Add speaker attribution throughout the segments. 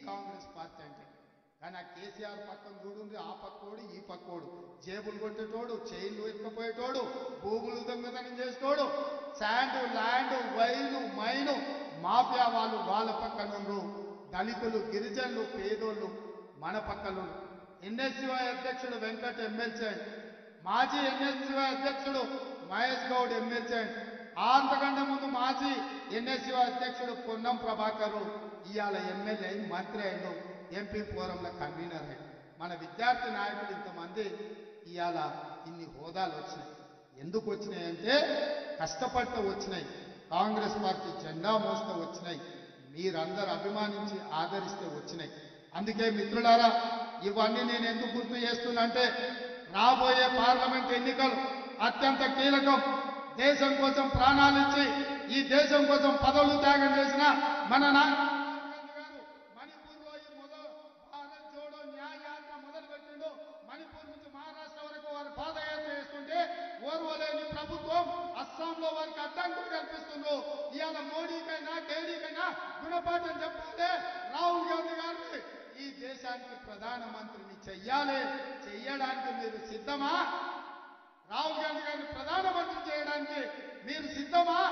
Speaker 1: Congress party అంటే కానీ ఆ కేసీఆర్ పక్కన చూడుంది ఆ పక్కోడు ఈ పక్కోడు జేబులు కొట్టేటోడు చైన్లు ఎత్తుకపోయేటోడు భూములు దొంగతనం చేసేటోడు sand land wine mine mafia వాళ్ళు వాళ్ళ పక్కన ఉండ్రు దళితులు గిరిజనులు పేదోళ్ళు మన పక్కలు ఎన్ఎస్యుఐ అధ్యక్షుడు వెంకట్ ఎమ్మెల్సీ మాజీ ఎన్ఎస్యుఐ అధ్యక్షుడు మహేష్ గౌడ్ ఎమ్మెల్సీ అంతకంటే ముందు మాజీ ఎన్ఎస్యుఐ అధ్యక్షుడు పొన్నం ప్రభాకరు ఇవాళ ఎమ్మెల్యే అయి మంత్రి అయిండు ఎంపీ ఫోరంలో కన్వీనర్ అయ్యి మన విద్యార్థి నాయకులు ఇంతమంది ఇవాళ ఇన్ని హోదాలు వచ్చినాయి ఎందుకు వచ్చినాయంటే కష్టపడితే వచ్చినాయి కాంగ్రెస్ పార్టీ జెండా మోస్తే వచ్చినాయి మీరందరూ అభిమానించి ఆదరిస్తే వచ్చినాయి అందుకే మిత్రులారా ఇవన్నీ నేను ఎందుకు గుర్తు చేస్తున్నా అంటే రాబోయే పార్లమెంట్ ఎన్నికలు అత్యంత కీలకం దేశం కోసం ప్రాణాలు ఇచ్చి ఈ దేశం కోసం పదవులు త్యాగం చేసిన మన నాయకుడు రాహుల్ గాంధీ గారు మణిపూర్లో ఈ మొదలు భారత్ జోడో న్యాయ యాత్ర మొదలు పెట్టిండు మణిపూర్ నుంచి మహారాష్ట్ర వరకు వారు పాదయాత్ర చేస్తుంటే ఓర్వలేని ప్రభుత్వం అస్సాంలో వారికి అడ్డంకులు కల్పిస్తుండ్రు ఇవాళ మోడీకైనా కేడీకైనా గుణపాఠం చెప్పాలి రాహుల్ గాంధీ గారిని ఈ దేశానికి ప్రధానమంత్రిని చెయ్యాలి చెయ్యడానికి మీరు సిద్ధమా రాహుల్ గాంధీ గారిని ప్రధానమంత్రి చేయడానికి మీరు సిద్ధమా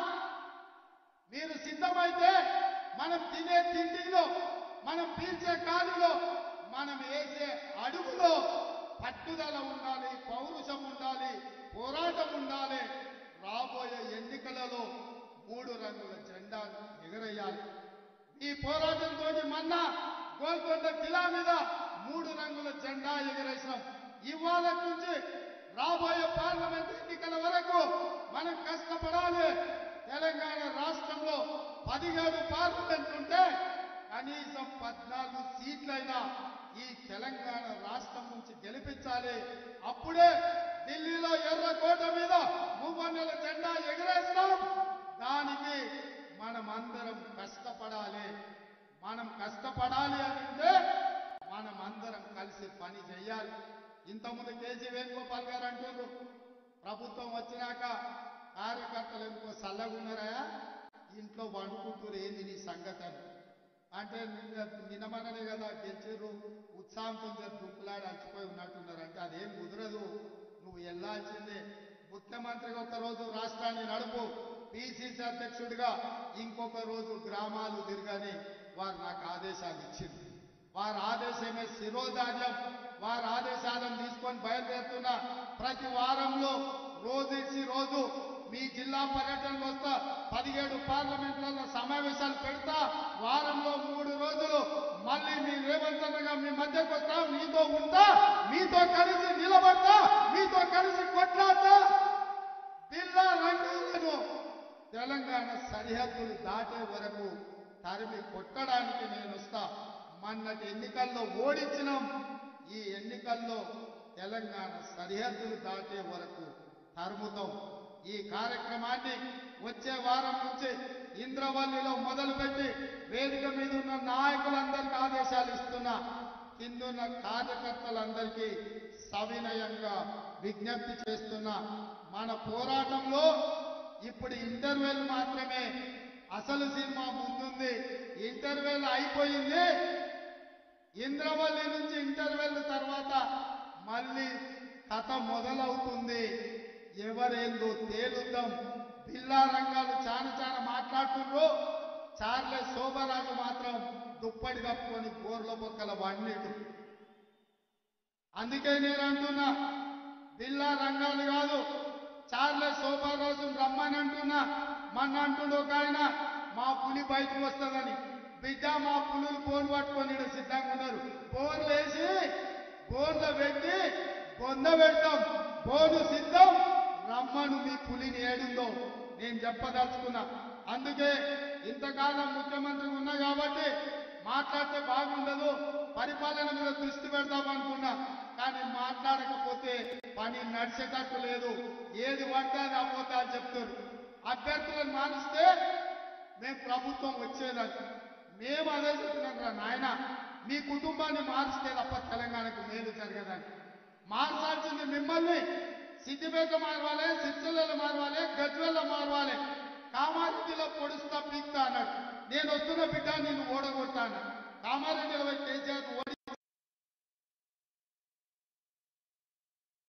Speaker 1: మీరు సిద్ధమైతే మనం తినే తిండిలో మనం పీల్చే కాలులో మనం వేసే అడుగులో పట్టుదల ఉండాలి పౌరుషం ఉండాలి పోరాటం ఉండాలి రాబోయే ఎన్నికలలో మూడు రంగుల జెండాను ఎగరేయాలి ఈ పోరాటంతో మొన్న గోల్కొండ కిలా మీద మూడు రంగుల జెండా ఎగరేసినాం ఇవాళ నుంచి రాబోయే పార్లమెంట్ ఎన్నికల వరకు మనం కష్టపడాలి తెలంగాణ రాష్ట్రంలో పదిహేడు పార్లమెంట్ ఉంటే కనీసం పద్నాలుగు సీట్లైనా ఈ తెలంగాణ రాష్ట్రం నుంచి గెలిపించాలి అప్పుడే ఢిల్లీలో ఎర్రకోట మీద మూవన్నెల జెండా ఎగరేస్తాం దానికి మనం అందరం కష్టపడాలి మనం కష్టపడాలి అంటే మనం అందరం కలిసి పని చేయాలి ఇంతకుముందు కేసీ వేణుగోపాల్ గారు అంటున్నారు ప్రభుత్వం వచ్చినాక కార్యకర్తలు ఎందుకో చల్లగున్నారా ఇంట్లో వండుకుంటారు ఏంది నీ సంగతి అని అంటే నిన్న నిన్నమననే కదా గెలిచారు ఉత్సాహంతో జర దుక్కులాడి అలసిపోయి ఉన్నట్టున్నారు అంటే అదేం కుదరదు నువ్వు వెళ్ళాల్సిందే ముఖ్యమంత్రిగా ఒక రోజు రాష్ట్రాన్ని నడుపు పిసిసి అధ్యక్షుడిగా ఇంకొక రోజు గ్రామాలు తిరగని వారు నాకు ఆదేశాలు ఇచ్చింది వారి ఆదేశమే శిరోధార్యం వారి ఆదేశాలను తీసుకొని బయలుదేరుతున్న ప్రతి వారంలో రోజు ఇచ్చి రోజు మీ జిల్లా పర్యటనలు వస్తా పదిహేడు పార్లమెంట్లలో సమావేశాలు పెడతా వారంలో మూడు రోజులు మళ్ళీ మీ రేవంత్ అన్నగా మీ మధ్యకు వస్తా మీతో ఉంటా మీతో కలిసి నిలబడతా మీతో కలిసి కొట్లాడతా బిల్లా రంగాలను తెలంగాణ సరిహద్దులు దాటే వరకు తరిమి కొట్టడానికి నేను వస్తా మొన్నటి ఎన్నికల్లో ఓడించినాం ఈ ఎన్నికల్లో తెలంగాణ సరిహద్దులు దాటే వరకు తరుముతాం ఈ కార్యక్రమాన్ని వచ్చే వారం నుంచి ఇంద్రవల్లిలో మొదలుపెట్టి వేదిక మీద ఉన్న నాయకులందరికీ ఆదేశాలు ఇస్తున్నా కిందున్న కార్యకర్తలందరికీ సవినయంగా విజ్ఞప్తి చేస్తున్నా మన పోరాటంలో ఇప్పుడు ఇంటర్వెల్ మాత్రమే అసలు సినిమా ముందుంది ఇంటర్వెల్ అయిపోయింది ఇంద్రవల్లి నుంచి ఇంటర్వెల్ తర్వాత మళ్ళీ కథ మొదలవుతుంది ఎవరేందో తేలుద్దాం బిల్లా రంగాలు చాలా చాలా మాట్లాడుతుండ్రు చార్లే శోభరాజు మాత్రం దుప్పటి కప్పుకొని బోర్ల బొక్కల వండిడు అందుకే నేను అంటున్నా బిల్లా రంగాలు కాదు చార్లే శోభారాజు రమ్మని అంటున్నా మొన్న అంటుండు ఒక ఆయన మా పులి బయటకు వస్తుందని బిడ్డ మా పులులు బోన్ పట్టుకొని ఈడ సిద్ధంగా ఉన్నారు బోర్లు వేసి బోర్లో పెట్టి బొంద పెడతాం బోను సిద్ధం రమ్మను మీ పులిని ఏడుందో నేను చెప్పదలుచుకున్నా అందుకే ఇంతకాలం ముఖ్యమంత్రి ఉన్నా కాబట్టి మాట్లాడితే బాగుండదు పరిపాలన మీద దృష్టి పెడదాం అనుకున్నా కానీ మాట్లాడకపోతే పని నడిచేటట్టు లేదు ఏది పడితే అది అవ్వద్దా అని చెప్తారు అభ్యర్థులను మానిస్తే మేము ప్రభుత్వం వచ్చేదని మేము అదే చెప్తున్నాం రా నాయన మీ కుటుంబాన్ని మారిస్తే తప్ప తెలంగాణకు మేలు జరగదని మార్చాల్సింది మిమ్మల్ని సిద్దిపేట మారవాలి సిరిసిల్లలో మారవాలి గజ్వెల్లో మారవాలి కామారెడ్డిలో పొడుస్తా పీక్తా అన్నాడు నేను వస్తున్న బిడ్డ నిన్ను ఓడగొడతా అన్నాడు